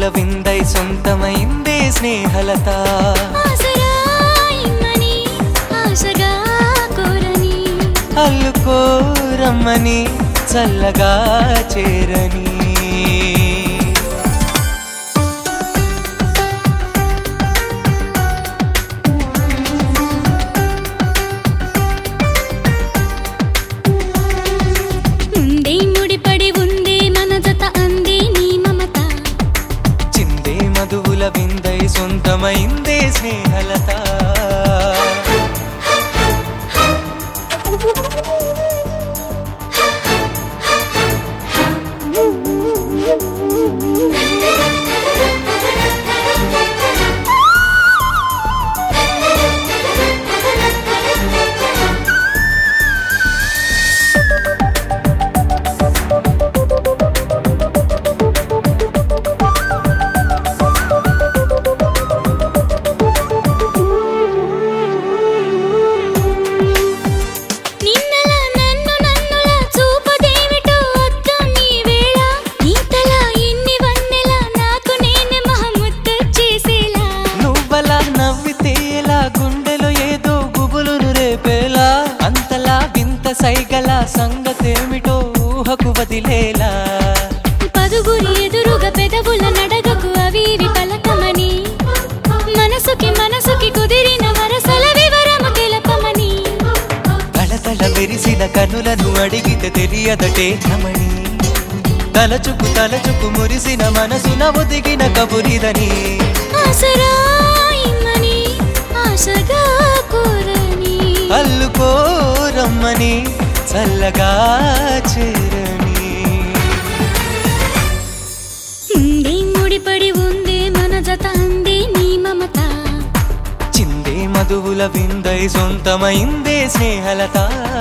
విందై సొంతమైందే స్నేహలత ఆసరా ఇమ్మని ఆశగా కోరని అల్లుకోరమ్మని చల్లగా చేరని ముందే ముడిపడి ఉందే మన జత అందే నీ మమత చిందే మధువుల విందై సొంతమైందే స్నేహలత నిన్నలా నన్ను నన్నులా చూపదేమిటో అద్దం నీ వేళ నీతలా ఎన్ని వన్నెలా నాకు నేనే మహముద్ద చేసేలా నువ్వలా నవ్వితే ఎలా గుండెలో ఏదో గుబులును రేపేలా అంతలా వింత సైగల సంగతేమిటో ఊహకు వదిలేలా పదుగురి ఎదురుగా పెదవుల నడగకు అవి ఇవి పలకమని మనసుకి మనసుకి కుదిరిన వరసల వివరము తెలపమని తళతళ వెరిసిన కనులను అడిగితే తెలియదటే నమణి తలచుకు తలచుకు మురిసిన మనసున ఒదిగిన కబురిదని ఆసరా ఇమ్మని ఆశగా కోరని అల్లుకోరమ్మని చల్లగా చేరని ఉండే ముడిపడి ఉందే మన జత అందే నీ మమత చిందే మధువుల విందై సొంతమైందే స్నేహలత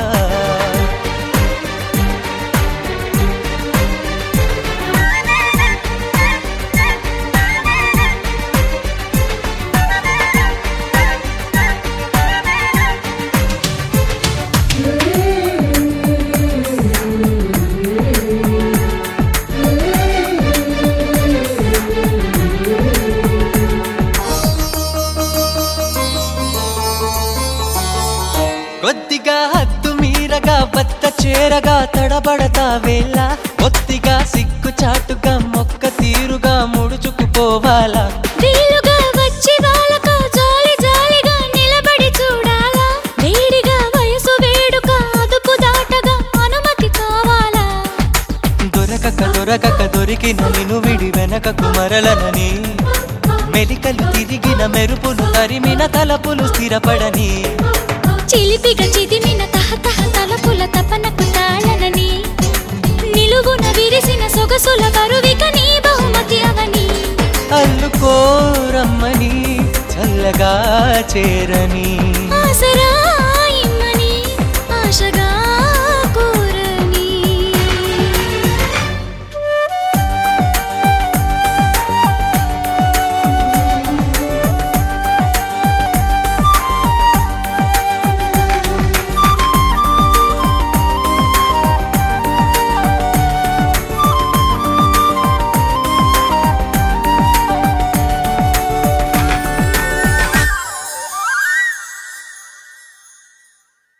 కొద్దిగా హద్దు మీరగా బత్త చేరగా తడబడతా వేళ ఒత్తిగా సిగ్గు చాటుగా మొక్క తీరుగా ముడుచుకుపోవాలా వీలుగా వచ్చి వాళ్ళక జాలి జాలిగా నిలబడి చూడాలా వేడిగా వయసు వేడుక అదుపు దాటగా అనుమతి కావాలా దొరకక దొరకక దొరికిన నిను విడి వెనకకు మరలనని మెలికలు తిరిగిన మెరుపులు తరిమిన తలపులు స్థిరపడని చిలిపిగా చిదిమిన తహతహ తలపుల తపనకు తాళనని నిలువున విరిసిన సొగసుల బరువిక నీ బహుమతి అవని అల్లుకోరమ్మని చల్లగా చేరని ఆసరా ఇమ్మని ఆశగా